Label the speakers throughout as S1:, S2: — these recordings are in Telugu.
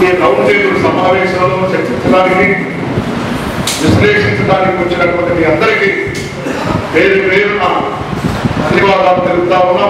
S1: ఈ రౌండ్ టేబుల్ సమావేశంలో చర్చించడానికి విశ్లేషించడానికి వచ్చినటువంటి మీ అందరికీ పేరు పేరున ధన్యవాదాలు తెలుపుతా ఉన్నాం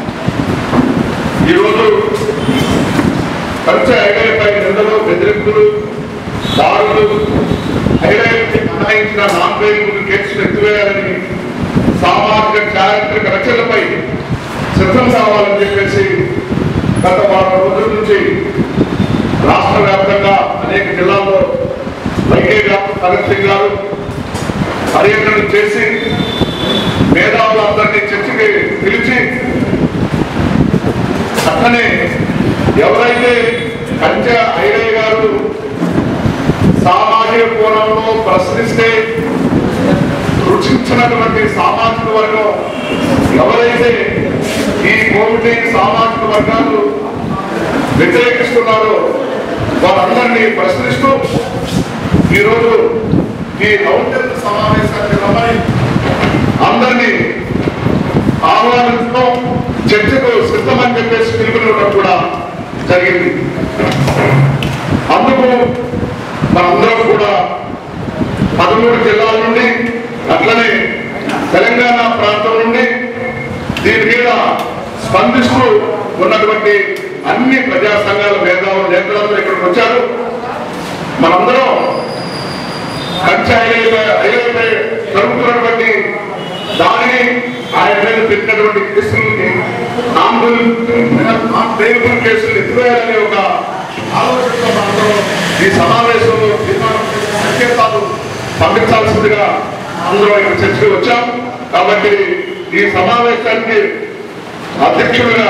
S1: ఈరోజు ఖర్చు హైవేపై నిందలు బెదిరింపులు దారులు హైవే మినహాయించిన నాన్ వేరియబుల్ కేసులు ఎత్తివేయాలని సామాజిక చారిత్రక రచనలపై సిద్ధం కావాలని చెప్పేసి గత వారం రోజుల నుంచి రాష్ట్ర వ్యాప్తంగా అనేక జిల్లాల్లో వైకే గారు భగత్ సింగ్ గారు పర్యటన చేసి మేధావులందరినీ చర్చకి పిలిచి అట్లనే ఎవరైతే కంచె ఐరయ్య గారు సామాజిక కోణంలో ప్రశ్నిస్తే రుచించినటువంటి సామాజిక వర్గం ఎవరైతే ఈ కోవిడ్ సామాజిక వర్గాలు వ్యతిరేకిస్తున్నారో వారందరినీ ప్రశ్నిస్తూ ఈరోజు ఈ రౌండ్ టేబుల్ సమావేశానికి రమ్మని అందరినీ ఆహ్వానించడం చర్చకు సిద్ధమని చెప్పేసి పిలుపునివ్వడం కూడా జరిగింది అందుకు మనందరం కూడా పదమూడు జిల్లాల నుండి అట్లనే తెలంగాణ ప్రాంతం నుండి దీని మీద స్పందిస్తూ ఉన్నటువంటి అన్ని ప్రజా సంఘాల మేధావులు నేతలందరూ ఇక్కడికి వచ్చారు మనందరం కంచె హైవేపై జరుగుతున్నటువంటి దానిని ఆయన మీద పెట్టినటువంటి కేసుల్ని నాన్ బెయిలబుల్ కేసులు ఎత్తివేయాలనే ఒక ఆలోచనతో మనందరం ఈ సమావేశంలో తీర్మానం చేసి సంకేతాలు పంపించాల్సిందిగా అందరం ఇక్కడ చర్చకు వచ్చాం కాబట్టి ఈ సమావేశానికి అధ్యక్షుడిగా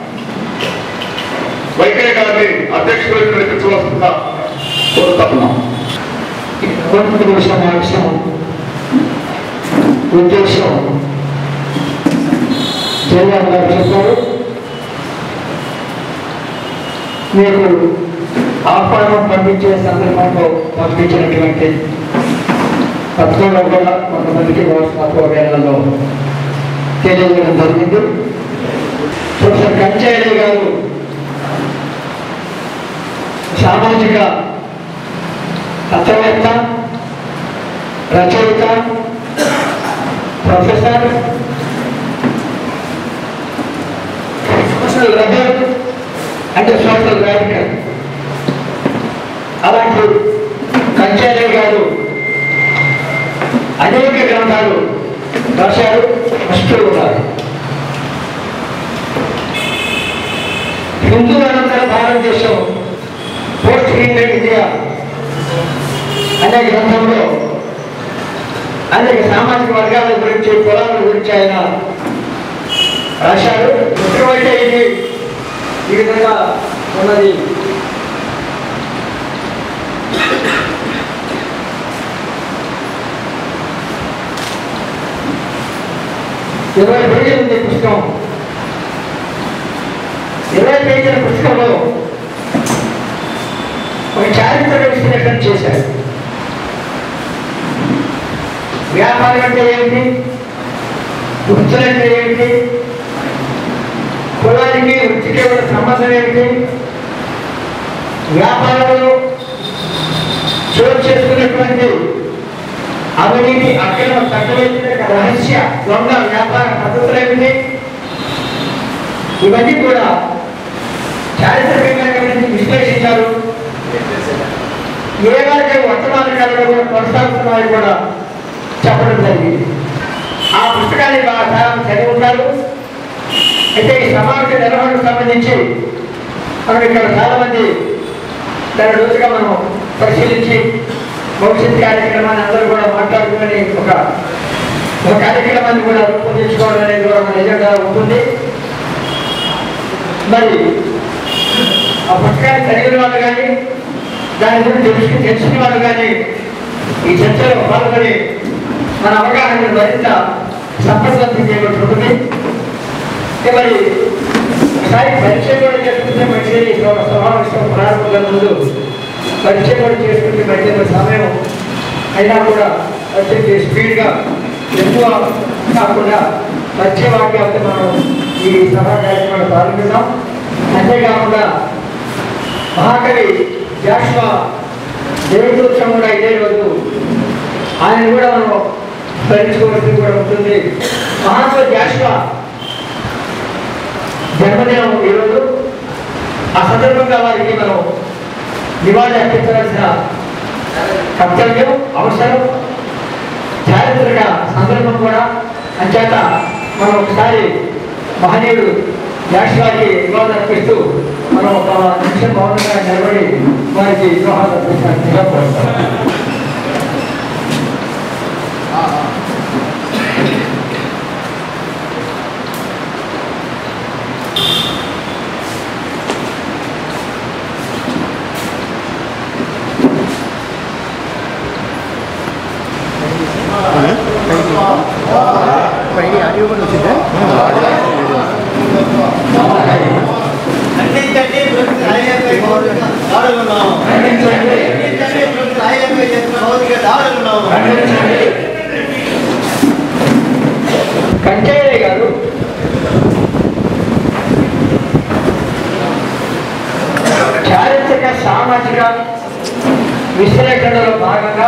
S1: వైకే గారిని అధ్యక్షుడిగా నడిపించవలసిందిగా కోరుతున్నాం
S2: కోర్టు సమావేశం ఉద్దేశం జగన్ గారు చెప్పారు మీకు ఆహ్వానం పంపించే సందర్భంలో పంపించినటువంటి పత్రంలో కూడా కొంతమందికి వాట్సాప్ వేళల్లో తెలియజేయడం జరిగింది ప్రొఫెసర్ కంచాయని గారు సామాజిక తత్వవేత్త రచయిత ప్రొఫెసర్ సోషల్ రెబల్ అంటే సోషల్ రాడికల్ అలాంటి కంచారే గారు అనేక గ్రంథాలు రాశారు వస్తూ ఉన్నారు హిందూ అనంతర భారతదేశం పోస్ట్ ఇండియన్ ఇండియా అనే గ్రంథంలో అనేక సామాజిక వర్గాల గురించి కులాల గురించి ఆయన రాశారు ఎటువంటి ఇది ఈ విధంగా ఉన్నది ఇరవై పేజీలు ఉంది పుస్తకం ఇరవై పేజీల పుస్తకంలో ఒక చారిత్రక విశ్లేషణ చేశారు వ్యాపారం అంటే ఏమిటి వృత్తులు అంటే ఏమిటి కులానికి వృత్తికి ఉన్న సంబంధం ఏమిటి వ్యాపారంలో చోటు చేసుకున్నటువంటి అవినీతి అక్రమ తక్కువైన రహస్య దొంగ వ్యాపార పద్ధతులు ఏమిటి ఇవన్నీ కూడా చారిత్రకంగా గమనించి విశ్లేషించారు ఏ వారికి వర్తమాన కాలంలో కూడా కొనసాగుతున్నాయని కూడా చెప్పడం జరిగింది ఆ పుస్తకాన్ని బాగా చాలా చదివి ఉంటారు అయితే ఈ సమావేశ నిర్వహణకు సంబంధించి మనం ఇక్కడ చాలా మంది దాని రోజుగా మనం పరిశీలించి భవిష్యత్ కార్యక్రమాన్ని అందరూ కూడా మాట్లాడుకుని ఒక ఒక కార్యక్రమాన్ని కూడా రూపొందించుకోవడం అనేది కూడా ఒక నిజంగా ఉంటుంది మరి ఆ పుస్తకాన్ని చదివిన వాళ్ళు కానీ దాని గురించి తెలుసు తెలిసిన వాళ్ళు కానీ ఈ చర్చలో పాల్గొని మన అవగాహనను మరింత సంపదవంతం చేయవలసి ఉంటుంది ఇక మరి ఒకసారి పరిచయం కూడా చేసుకుంటే మంచిది ఈ సభ- సమావేశం ప్రారంభంగా ముందు పరిచయం కూడా చేసుకుంటే మంచిది సమయం అయినా కూడా పరిచయం స్పీడ్గా ఎక్కువ కాకుండా పరిచయ వాక్యాలతో మనం ఈ సభా కార్యక్రమాలు పాల్గొన్నాం అంతేకాకుండా మహాకవి జాషువా జయంతోత్సవం కూడా ఇదే రోజు ఆయన కూడా మనం స్మరించుకోవాల్సి కూడా ఉంటుంది మహాత్మా జాషువా జన్మదినం ఈరోజు ఆ సందర్భంగా వారికి మనం నివాళి అర్పించవలసిన కర్తవ్యం అవసరం చారిత్రక సందర్భం కూడా అంచేత మనం ఒకసారి మహనీయుడు జాషువాకి నివాళులు అర్పిస్తూ మనం ఒక నిమిషం మౌనంగా నిలబడి వారికి వివాహాలు అర్పించాలి
S3: పైన ఆడియో కూడా వచ్చిందా
S4: ఖండించండి ప్రకృతి ఐఎంఐ భౌతిక దాడులున్నాము ఖండించండి ప్రకృతి ఐఎంఐ చేసిన భౌతిక దాడులున్నాము
S2: కంచయ్య గారు చారిత్రక సామాజిక విశ్లేషణలో భాగంగా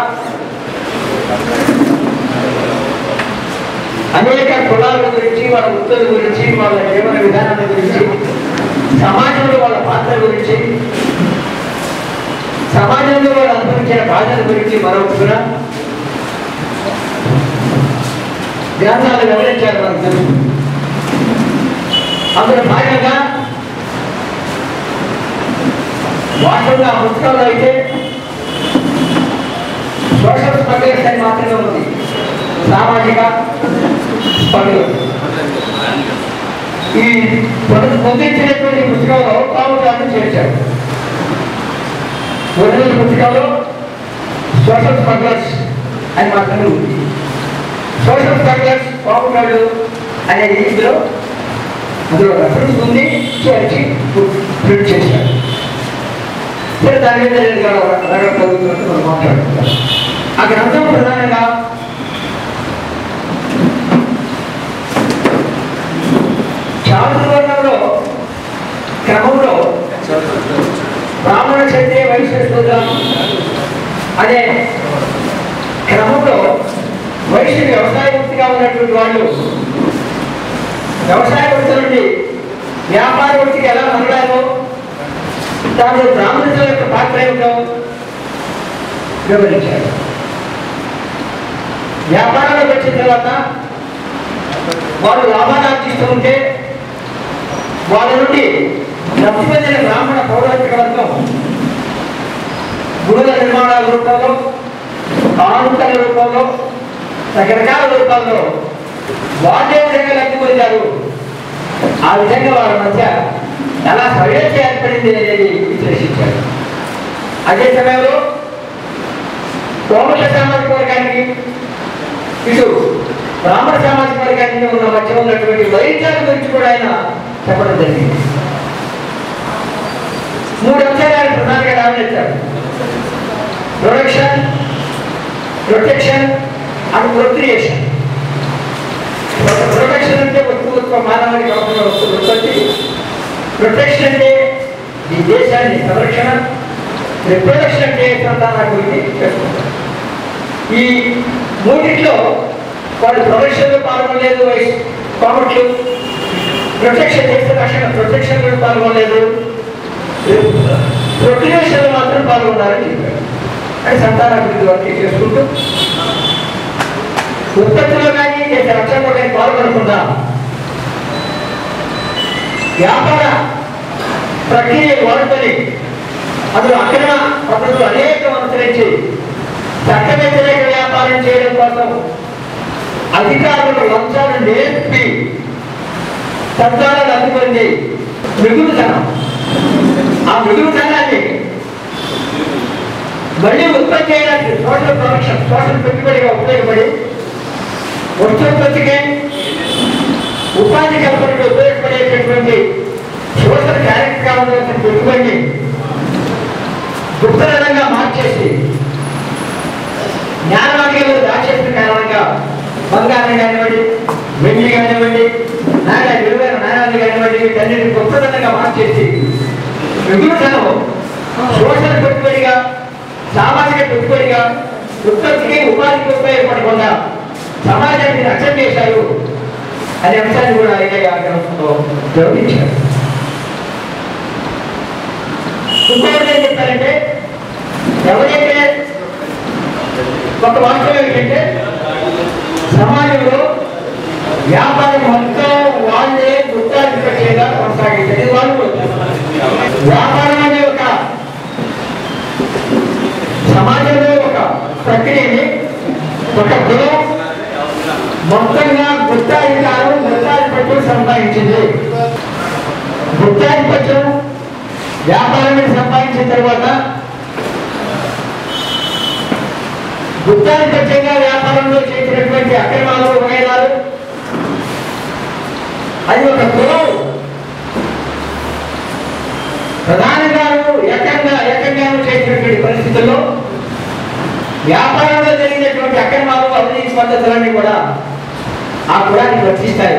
S2: అనేక కులాల గురించి వాళ్ళ వృత్తుల గురించి వాళ్ళ జీవన విధానాల గురించి సమాజంలో వాళ్ళ పాత్ర గురించి సమాజంలో వాళ్ళు అనుభవించిన బాధల గురించి మరొకటిగా గ్రంథాలు వివరించారు మనకు అందులో భాగంగా వాటిలో ఆ పుస్తకంలో అయితే సోషల్ స్పందర్స్ అని మాత్రమే ఉంది సామాజిక స్పందన ఈ పొంది- పొందించినటువంటి పుస్తకంలో కావుతాన్ని చేర్చారు ఒరిజినల్ పుస్తకంలో సోషల్ స్మగ్లర్స్ అని మాత్రమే ఉంది సోషల్ స్ట్రక్చర్స్ బాగున్నాడు అనేది ఇందులో అందులో రెఫరెన్స్ ఉంది చేర్చి ప్రింట్ చేశారు సరే దాని మీద నేను రగడ చదువుతున్నట్టు మనం మాట్లాడుకుంటాం ఆ గ్రంథం ప్రధానంగా చాతుర్వర్ణంలో క్రమంలో బ్రాహ్మణ క్షత్రియ వైశ్య శూద్ర అనే క్రమంలో వైశ్య వ్యవసాయ వృత్తిగా ఉన్నటువంటి వాళ్ళు వ్యవసాయ వృత్తి నుండి వ్యాపార వృత్తికి ఎలా మరలారో దానిలో బ్రాహ్మణుల యొక్క పాత్ర ఏమిటో వివరించారు వ్యాపారంలోకి వచ్చిన తర్వాత వారు లాభాలు ఆర్జిస్తూ ఉంటే వాళ్ళ నుండి లబ్ధి పొందిన బ్రాహ్మణ పౌరాణిక వర్గం గుడుల నిర్మాణాల రూపంలో కానుకల రూపంలో రకరకాల రూపాల్లో వాళ్ళే విధంగా లబ్ధి పొందారు ఆ విధంగా వాళ్ళ మధ్య ఎలా స్వయం ఏర్పడింది అనేది విశ్లేషించారు అదే సమయంలో కోమల సామాజిక వర్గానికి ఇటు బ్రాహ్మణ సామాజిక వర్గానికి ఉన్న మధ్య ఉన్నటువంటి వైద్యాల గురించి కూడా ఆయన చెప్పడం జరిగింది మూడు అంశాలు ఆయన ప్రధానంగా రావనెత్తారు production protection and procreation protection అంటే వస్తువుత్వ మానవానికి అవసరమైన వస్తువులు ఉత్పత్తి ప్రొటెక్షన్ అంటే ఈ దేశాన్ని సంరక్షణ రిప్రొడక్షన్ అంటే సంతానాభివృద్ధి చేసుకుంటారు ఈ మూడింటిలో వాళ్ళు ప్రొటెక్షన్లో పాల్గొనలేదు వయసు కోమట్లు ప్రొటెక్షన్ చేసే రక్షణ ప్రొటెక్షన్లో పాల్గొనలేదు ప్రొక్రియేషన్లో మాత్రం పాల్గొన్నారని చెప్పారు అని సంతానాభివృద్ధి వరకు చేసుకుంటూ ఉత్పత్తిలో కానీ లేదా రక్షణలో కానీ పాల్గొనకుండా వ్యాపార ప్రక్రియ వాడుకొని అందులో అక్రమ పద్ధతులు అనేకం అనుసరించి చట్ట వ్యతిరేక వ్యాపారం చేయడం కోసం అధికారులకు లంచాలు నేర్పి చట్టాలను అందుకొని మిగులుతనం ఆ మిగులుతనాన్ని మళ్ళీ ఉత్పత్తి చేయడానికి సోషల్ ప్రొడక్షన్ సోషల్ పెట్టుబడిగా ఉపయోగపడి వస్తోత్పత్తికి ఉపాధి కల్పనకు ఉపయోగపడేటటువంటి సోషల్ క్యారెక్టర్గా ఉండవలసిన పెట్టుబడిని గుప్తరంగా మార్చేసి జ్ఞానవాక్యంలో దాచేసిన కారణంగా బంగారం కానివ్వండి వెండి కానివ్వండి నాణ్య విలువైన నాణ్యాలు కానివ్వండి వీటన్నిటిని గుప్తరంగా మార్చేసి మిగులుతనం సోషల్ పెట్టుబడి సమాజ పెట్టుబడిగా ఉత్పత్తికి ఉపాధికి ఉపయోగపడకుండా సమాజాన్ని నష్టం చేశారు అనే అంశాన్ని కూడా ఐఐ ఆగ్రహంలో గౌరవించారు ఇంకొకటి ఏం చెప్తారంటే ఎవరైతే ఒక వాస్తవం ఏంటంటే సమాజంలో వ్యాపారం మొత్తం వాళ్ళే గుర్తాధిపత్యంగా కొనసాగించేది వాళ్ళు వ్యాపారం అనే ఒక సమాజంలో ఒక ప్రక్రియని ఒక కులం మొత్తంగా గుత్తాధికారం గుత్తాధిపత్యం సంపాదించింది గుత్తాధిపత్యం వ్యాపారాన్ని సంపాదించిన తర్వాత గుత్తాధిపత్యంగా వ్యాపారంలో చేసినటువంటి అక్రమాలు వగైరాలు అది ఒక కులం ప్రధానంగాను ఏకంగా ఏకంగాను చేసినటువంటి పరిస్థితుల్లో వ్యాపారంలో జరిగినటువంటి అక్రమాలు అవినీతి పద్ధతులన్నీ కూడా ఆ కులానికి వర్తిస్తాయి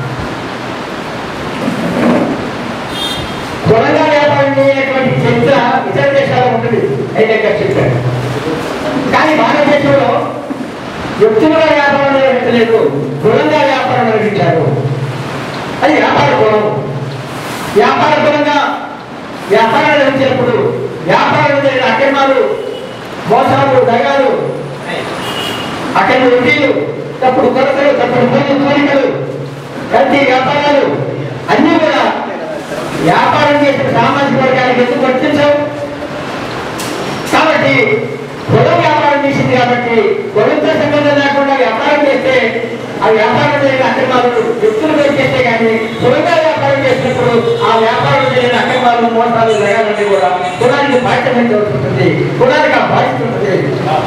S2: కులంగా వ్యాపారం చేయనటువంటి చరిత్ర ఇతర దేశాల్లో ఉంటుంది అయితే చెప్పారు కానీ భారతదేశంలో వ్యక్తులుగా వ్యాపారం నిర్వహించలేదు కులంగా వ్యాపారం నిర్వహించారు అది వ్యాపార కులం వ్యాపార కులంగా వ్యాపారం నిర్వహించినప్పుడు వ్యాపారంలో జరిగిన అక్రమాలు మోసాలు దగాలు అక్కడ వడ్డీలు తప్పుడు కొరతలు తప్పుడు భూమి కోరికలు కల్తీ వ్యాపారాలు అన్నీ కూడా వ్యాపారం చేసిన సామాజిక వర్గానికి ఎందుకు వర్తించవు కాబట్టి కులం వ్యాపారం చేసింది కాబట్టి కులంతో సంబంధం లేకుండా వ్యాపారం చేస్తే ఆ వ్యాపారం జరిగిన అక్రమాలు వ్యక్తులు పేరు చేస్తే కానీ కులంగా వ్యాపారం చేసినప్పుడు ఆ వ్యాపారం జరిగిన అక్రమాలు మోసాలు జరగాలని కూడా కులానికి బాధ్యత వహించవలసి ఉంటుంది కులానికి ఆ బాధ్యత ఉంటుంది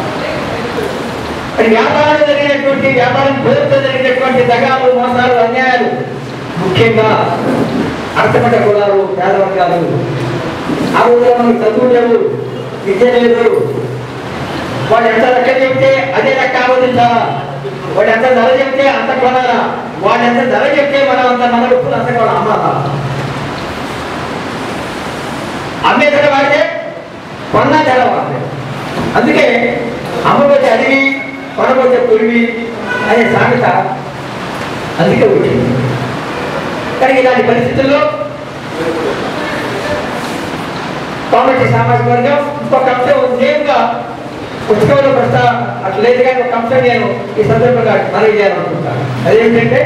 S2: మరి వ్యాపారం జరిగినటువంటి వ్యాపారం పేరుతో జరిగినటువంటి దగాలు మోసాలు అన్యాయాలు ముఖ్యంగా అర్థపడ్డ కులాలు పేద వర్గాలు ఆ రోజుల్లో మనకు చదువు లేవు విద్య లేదు వాడు ఎంత లెక్క చెప్తే అదే లెక్క ఆలోచించాలా వాడు ఎంత ధర చెప్తే అంత కొనాలా వాడు ఎంత ధర చెప్తే మనం అంత మన ఉప్పులు అంత కూడా అమ్మాలా అమ్మే ధర వాడితే కొన్న ధర వాడితే అందుకే అమ్మబోతే అడిగి కొనబోతే పురివి అనే సామెత అందుకే వచ్చింది కానీ ఇలాంటి పరిస్థితుల్లో కాబట్టి సామాజిక వర్గం ఇంకొక అంశం నేరుగా పుస్తకంలో ప్రస్తా అట్లా లేదు కానీ ఒక అంశం నేను ఈ సందర్భంగా మనవి చేయాలనుకుంటాను అదేంటంటే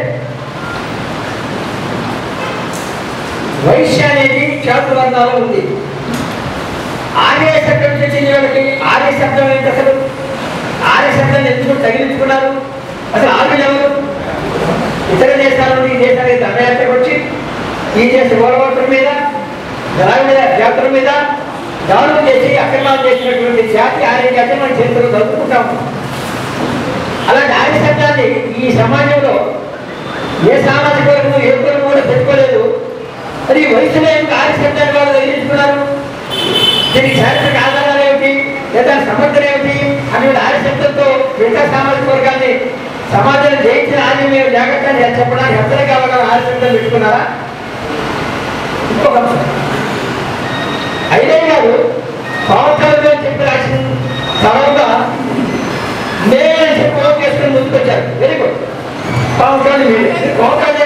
S2: వైశ్య అనేది క్షేత్రవర్ణాలు ఉంది ఆర్య శబ్దం నుంచి వచ్చింది వాళ్ళకి ఆర్య శబ్దం ఏంటి అసలు ఆర్య శబ్దాన్ని ఎందుకు తగిలించుకున్నారు అసలు ఆర్యులు ఎవరు ఇతర దేశాల నుండి ఈ దేశానికి దండయాత్రకు వచ్చి ఈ దేశ గౌరవత్వం మీద ద్రావిడ జాతుల మీద దాడులు చేసి అక్రమాలు చేసినటువంటి జాతి ఆర్య జాతి మన చరిత్రలో జరుపుకుంటాం అలాంటి ఆర్య శబ్దాన్ని ఈ సమాజంలో ఏ సామాజిక వర్గం ఏ కులం కూడా పెట్టుకోలేదు మరి ఈ వయసులో ఎందుకు ఆర్య శబ్దాన్ని వాళ్ళు తగిలించుకున్నారు దీనికి చారిత్రక ఆధారాలు ఏమిటి లేదా సమర్థన ఏమిటి అనే ఆర్య శబ్దంతో మిగతా సామాజిక వర్గాన్ని సమాజాన్ని జయించిన ఆర్య మేము జాగ్రత్త అని చెప్పడానికి ఎక్కడ కావాలని ఆర్య శబ్దం పెట్టుకున్నారా ఇంకొక అంశం. అయితే గారు సంవత్సరాలుగా చెప్పి రాసిన తర్వాత నేను చెప్పి ఓటు చేసుకుని ముందుకు వచ్చారు వెరీ గుడ్ సంవత్సరాలు మీరు సంవత్సరాలే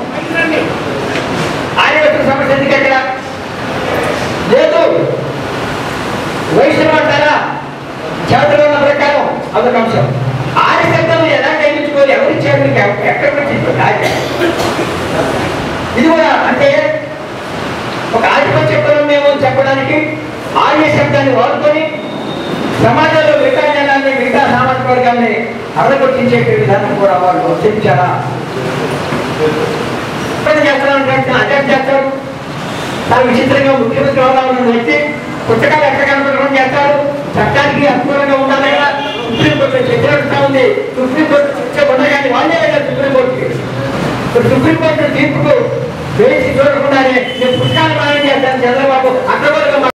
S2: ఆర్యవస్తుల సమస్య ఎందుకు ఎక్కడ లేదు వయసులో అంటారా చేతలో ఉన్న ప్రకారం అదొక అంశం ఆర్య శబ్దం ఎలా తగ్గించుకోవాలి ఎవరిచ్చారు మీకు ఎక్క- ఎక్కడికి వచ్చింది ఆర్య ఇది కూడా అంటే ఒక ఆధిపత్య కులం మేము చెప్పడానికి ఆర్య శబ్దాన్ని వాడుకొని సమాజంలో మిగతా జనాన్ని మిగతా సామాజిక వర్గాన్ని అడగొట్టించే విధానం కూడా వాళ్ళు చెప్పించారా పని చేస్తాను అటాక్ చేస్తారు చాలా విచిత్రంగా ముఖ్యమంత్రి హోదా ఉన్న వ్యక్తి పుస్తకాలు ఎక్కడ కనపడడం చేస్తారు చట్టానికి అనుకూలంగా ఉండాలి కదా సుప్రీంకోర్టు చెప్పినట్టు ఉంది సుప్రీంకోర్టు శిక్ష ఉండగానే వాళ్ళే వెళ్ళారు సుప్రీంకోర్టుకి ఇప్పుడు సుప్రీంకోర్టు తీర్పుకు వేసి చూడకుండానే నేను పుస్తకాలు మాయం చేస్తాను చంద్రబాబు అక్కడ